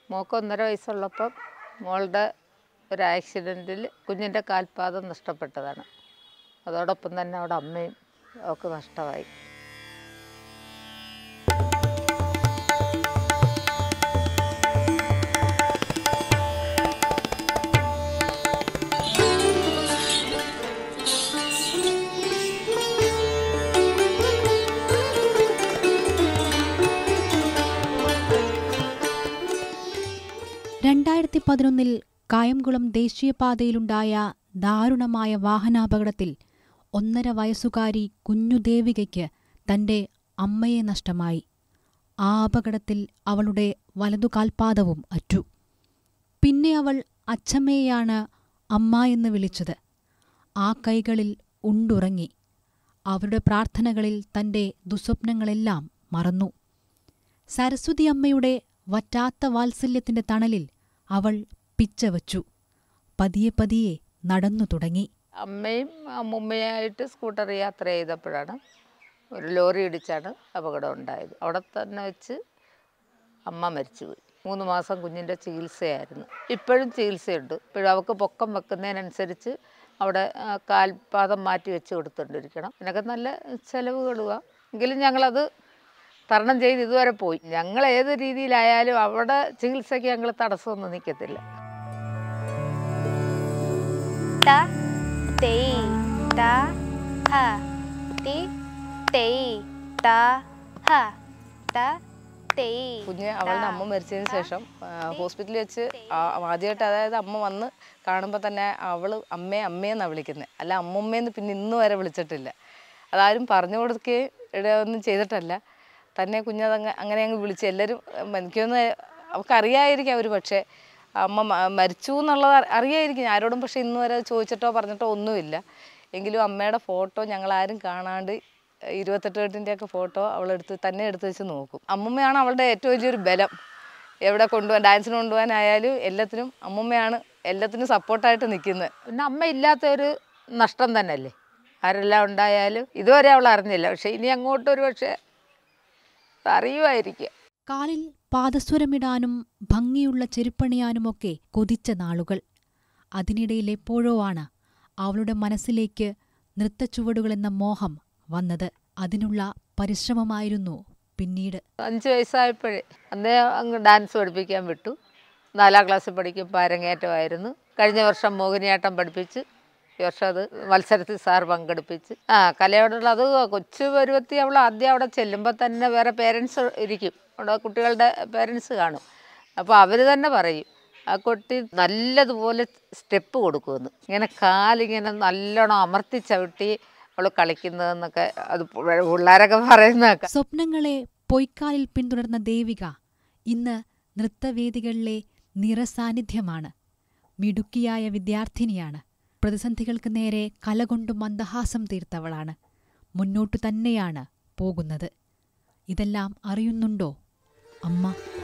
മോൾക്ക് ഒന്നര വയസ്സുള്ളപ്പം മോളുടെ ഒരു ആക്സിഡൻറ്റിൽ കുഞ്ഞിൻ്റെ കാൽപാദം നഷ്ടപ്പെട്ടതാണ് അതോടൊപ്പം തന്നെ അവിടെ അമ്മയും അവൾക്ക് നഷ്ടമായി രണ്ടായിരത്തി പതിനൊന്നിൽ കായംകുളം ദേശീയപാതയിലുണ്ടായ ദാരുണമായ വാഹനാപകടത്തിൽ ഒന്നര വയസ്സുകാരി കുഞ്ഞു ദേവികയ്ക്ക് തന്റെ അമ്മയെ നഷ്ടമായി ആ അപകടത്തിൽ അവളുടെ വലതുകാൽപാദവും അറ്റു പിന്നെ അവൾ അച്ഛമ്മയെയാണ് അമ്മ എന്ന് വിളിച്ചത് ആ കൈകളിൽ ഉണ്ടുറങ്ങി അവരുടെ പ്രാർത്ഥനകളിൽ തന്റെ ദുസ്വപ്നങ്ങളെല്ലാം മറന്നു സരസ്വതി അമ്മയുടെ വറ്റാത്ത വാത്സല്യത്തിന്റെ തണലിൽ അവൾ പിച്ചവച്ചു പതിയെ പതിയെ നടന്നു തുടങ്ങി അമ്മയും അമ്മുമ്മയായിട്ട് സ്കൂട്ടർ യാത്ര ചെയ്തപ്പോഴാണ് ഒരു ലോറി ഇടിച്ചാണ് അപകടം ഉണ്ടായത് അവിടെ തന്നെ വെച്ച് അമ്മ മരിച്ചുപോയി മൂന്ന് മാസം കുഞ്ഞിൻ്റെ ചികിത്സയായിരുന്നു ഇപ്പോഴും ചികിത്സയുണ്ട് ഇപ്പോഴും അവൾക്ക് പൊക്കം വെക്കുന്നതിനനുസരിച്ച് അവിടെ ആ, കാൽപാദം മാറ്റി വെച്ച് കൊടുത്തുകൊണ്ടിരിക്കണം ഇതിനൊക്കെ നല്ല ചിലവുകളുവാ എങ്കിലും ഞങ്ങളത് തരണം ചെയ്ത് ഇതുവരെ പോയി ഞങ്ങൾ ഏത് രീതിയിലായാലും അവിടെ ചികിത്സയ്ക്ക് ഞങ്ങൾ തടസ്സമൊന്നും നിൽക്കത്തില്ല ta ti ta ha ti ti ta ha ta ti കുഞ്ഞ് അവളുടെ അമ്മ മരിച്ചതിന് ശേഷം ആ, ഹോസ്പിറ്റലിൽ വെച്ച് ആ- ആദ്യമായിട്ട് അതായത് അമ്മ വന്ന് കാണുമ്പോൾ തന്നെ അവള് അമ്മയെ അമ്മയെന്നാണ് വിളിക്കുന്നത് അല്ല അമ്മമ്മയെന്ന് പിന്നെ ഇന്ന് വരെ വിളിച്ചിട്ടില്ല അതാരും പറഞ്ഞു കൊടുക്കുകയും ഇവിടെ ഒന്നും ചെയ്തിട്ടല്ല തന്നെ കുഞ്ഞതങ്ങ് അങ്ങനെ അങ്ങ് വിളിച്ച് എല്ലാവരും ഉം, എനിക്കൊന്ന് അവൾക്കറിയായിരിക്കാം ഒരു പക്ഷേ അമ്മ മ- മരിച്ചു എന്നുള്ളത് അറി- അറിയായിരിക്കും ആരോടും പക്ഷേ ഇന്ന് വരെ ചോദിച്ചിട്ടോ പറഞ്ഞിട്ടോ ഒന്നുമില്ല എങ്കിലും അമ്മയുടെ ഫോട്ടോ ഞങ്ങളാരും കാണാണ്ട് ഇരുപത്തെട്ട് കെട്ടിൻ്റെ ഒക്കെ ഫോട്ടോ അവളെടുത്ത് തന്നെ എടുത്ത് വെച്ച് നോക്കും അമ്മുമ്മയാണ് അവളുടെ ഏറ്റവും വലിയൊരു ബലം എവിടെ കൊണ്ടുപോകാൻ ഡാൻസിന് കൊണ്ടുപോകാനായാലും എല്ലാത്തിനും അമ്മുമ്മയാണ് എല്ലാത്തിനും സപ്പോർട്ടായിട്ട് നിൽക്കുന്നത് പിന്നെ അമ്മ ഇല്ലാത്തൊരു നഷ്ടം തന്നെയല്ലേ ആരെല്ലാം ഉണ്ടായാലും ഇതുവരെ അവൾ അറിഞ്ഞില്ല പക്ഷെ ഇനി അങ്ങോട്ട് ഒരു പക്ഷേ അറിയുമായിരിക്കും കാലിൽ പാദസ്വരമിടാനും ഭംഗിയുള്ള ചെരുപ്പണിയാനുമൊക്കെ കൊതിച്ച നാളുകൾ അതിനിടയിൽ എപ്പോഴോ ആണ് അവളുടെ മനസ്സിലേക്ക് നൃത്തച്ചുവടുകളെന്ന മോഹം വന്നത് അതിനുള്ള പരിശ്രമമായിരുന്നു പിന്നീട് അഞ്ച് വയസ്സായപ്പോഴേ അന്നേ അങ്ങ് ഡാൻസ് പഠിപ്പിക്കാൻ വിട്ടു നാലാം ക്ലാസ്സിൽ പഠിക്കുമ്പോൾ അരങ്ങേറ്റമായിരുന്നു കഴിഞ്ഞ വർഷം മോഹിനിയാട്ടം പഠിപ്പിച്ച് ഈ വർഷം അത് മത്സരത്തിൽ സാർ പങ്കെടുപ്പിച്ച് ആ കലയോടുള്ള അത് കൊച്ചു പരുവത്തി അവൾ ആദ്യം അവിടെ ചെല്ലുമ്പോൾ തന്നെ വേറെ പേരൻസ് ഇരിക്കും അവിടെ കുട്ടികളുടെ പേരൻസ് കാണും അപ്പോൾ അവർ തന്നെ പറയും ആ കുട്ടി നല്ലതുപോലെ സ്റ്റെപ്പ് കൊടുക്കുമെന്ന് ഇങ്ങനെ കാലിങ്ങനെ നല്ലോണം അമർത്തി ചവിട്ടി അവൾ കളിക്കുന്നതെന്നൊക്കെ അത് പിള്ളേരൊക്കെ പറയുന്നതൊക്കെ സ്വപ്നങ്ങളെ പൊയ്ക്കാലിൽ പിന്തുടർന്ന ദേവിക ഇന്ന് നൃത്തവേദികളിലെ നിറസാന്നിധ്യമാണ് മിടുക്കിയായ വിദ്യാർത്ഥിനിയാണ് പ്രതിസന്ധികൾക്ക് നേരെ കലകൊണ്ടു മന്ദഹാസം തീർത്തവളാണ് മുന്നോട്ടു തന്നെയാണ് പോകുന്നത് ഇതെല്ലാം അറിയുന്നുണ്ടോ അമ്മ